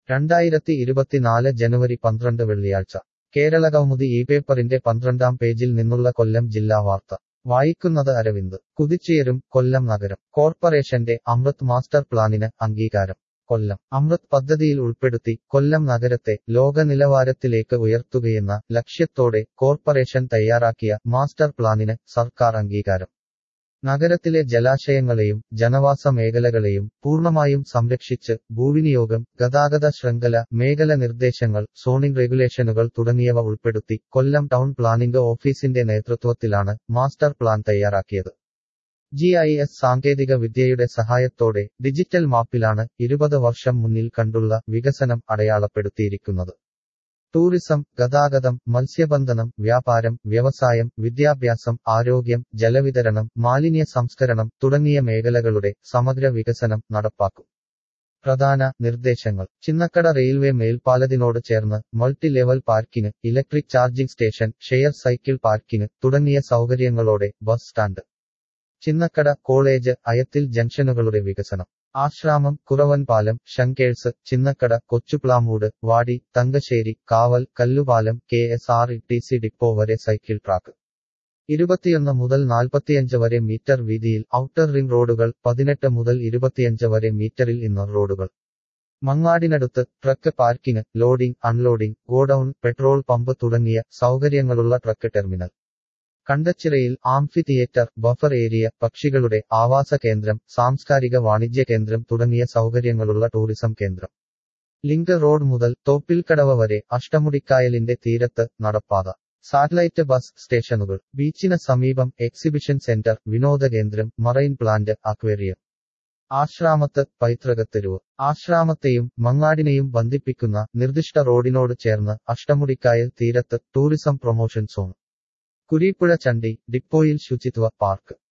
രണ്ടായിരത്തി ഇരുപത്തിനാല് ജനുവരി പന്ത്രണ്ട് വെള്ളിയാഴ്ച കേരളകൗമുദി ഈ പേപ്പറിന്റെ പന്ത്രണ്ടാം പേജിൽ നിന്നുള്ള കൊല്ലം ജില്ലാ വാർത്ത വായിക്കുന്നത് അരവിന്ദ് കുതിച്ചുയരും കൊല്ലം നഗരം കോർപ്പറേഷന്റെ അമൃത് മാസ്റ്റർ പ്ലാനിന് അംഗീകാരം കൊല്ലം അമൃത് പദ്ധതിയിൽ ഉൾപ്പെടുത്തി കൊല്ലം നഗരത്തെ ലോക നിലവാരത്തിലേക്ക് ഉയർത്തുകയെന്ന ലക്ഷ്യത്തോടെ കോർപ്പറേഷൻ തയ്യാറാക്കിയ മാസ്റ്റർ പ്ലാനിന് സർക്കാർ അംഗീകാരം നഗരത്തിലെ ജലാശയങ്ങളെയും ജനവാസ മേഖലകളെയും പൂർണ്ണമായും സംരക്ഷിച്ച് ഭൂവിനിയോഗം ഗതാഗത ശൃംഖല മേഖല നിർദ്ദേശങ്ങൾ സോണിംഗ് റെഗുലേഷനുകൾ തുടങ്ങിയവ ഉൾപ്പെടുത്തി കൊല്ലം ടൗൺ പ്ലാനിംഗ് ഓഫീസിന്റെ നേതൃത്വത്തിലാണ് മാസ്റ്റർ പ്ലാൻ തയ്യാറാക്കിയത് ജി ഐ എസ് സാങ്കേതിക വിദ്യയുടെ സഹായത്തോടെ ഡിജിറ്റൽ മാപ്പിലാണ് ഇരുപത് വർഷം മുന്നിൽ കണ്ടുള്ള വികസനം അടയാളപ്പെടുത്തിയിരിക്കുന്നത് ടൂറിസം ഗതാഗതം മത്സ്യബന്ധനം വ്യാപാരം വ്യവസായം വിദ്യാഭ്യാസം ആരോഗ്യം ജലവിതരണം മാലിന്യ സംസ്കരണം തുടങ്ങിയ മേഖലകളുടെ സമഗ്ര വികസനം നടപ്പാക്കും പ്രധാന നിർദ്ദേശങ്ങൾ ചിന്നക്കട റെയിൽവേ മേൽപ്പാലത്തിനോട് ചേർന്ന് multi level parking electric charging station share cycle parking തുടങ്ങിയ സൗകര്യങ്ങളോടെ bus stand Chinnakada college Ayathil ജംഗ്ഷനുകളുടെ വികസനം Asramam Kuravanpalam Shankers Chinnakada Kochuplamoodu Vadi Thangassery Kaval Kallupalam K S R T C depot വരെ സൈക്കിൾ ട്രാക്ക് ഇരുപത്തിയൊന്ന് മുതൽ നാൽപ്പത്തിയഞ്ച് വരെ മീറ്റർ വീതിയിൽ ഔട്ടർ റിംഗ് റോഡുകൾ പതിനെട്ട് മുതൽ ഇരുപത്തിയഞ്ച് വരെ മീറ്ററിൽ ഇന്നർ റോഡുകൾ മങ്ങാടിനടുത്ത് truck parking loading unloading godown petrol pump തുടങ്ങിയ സൗകര്യങ്ങളുള്ള ട്രക്ക് ടെർമിനൽ കണ്ടച്ചിറയിൽ ആംഫി തിയേറ്റർ ബഫർ ഏരിയ പക്ഷികളുടെ ആവാസ കേന്ദ്രം സാംസ്കാരിക വാണിജ്യ കേന്ദ്രം തുടങ്ങിയ സൗകര്യങ്ങളുള്ള ടൂറിസം കേന്ദ്രം ലിങ്ക് റോഡ് മുതൽ തോപ്പിൽക്കടവ വരെ അഷ്ടമുടിക്കായലിന്റെ തീരത്ത് നടപ്പാത സാറ്റലൈറ്റ് ബസ് സ്റ്റേഷനുകൾ ബീച്ചിന് സമീപം എക്സിബിഷൻ സെന്റർ വിനോദ കേന്ദ്രം മറൈൻ പ്ലാന്റ് അക്വേറിയം ആശ്രാമത്ത് പൈതൃകത്തെരുവ് ആശ്രാമത്തെയും മങ്ങാടിനെയും ബന്ധിപ്പിക്കുന്ന നിർദ്ദിഷ്ട റോഡിനോട് ചേർന്ന് അഷ്ടമുടിക്കായൽ തീരത്ത് ടൂറിസം പ്രൊമോഷൻ സോൺ കുരീപ്പുഴ ചണ്ടി ഡിപ്പോയിൽ ശുചിത്വ പാർക്ക്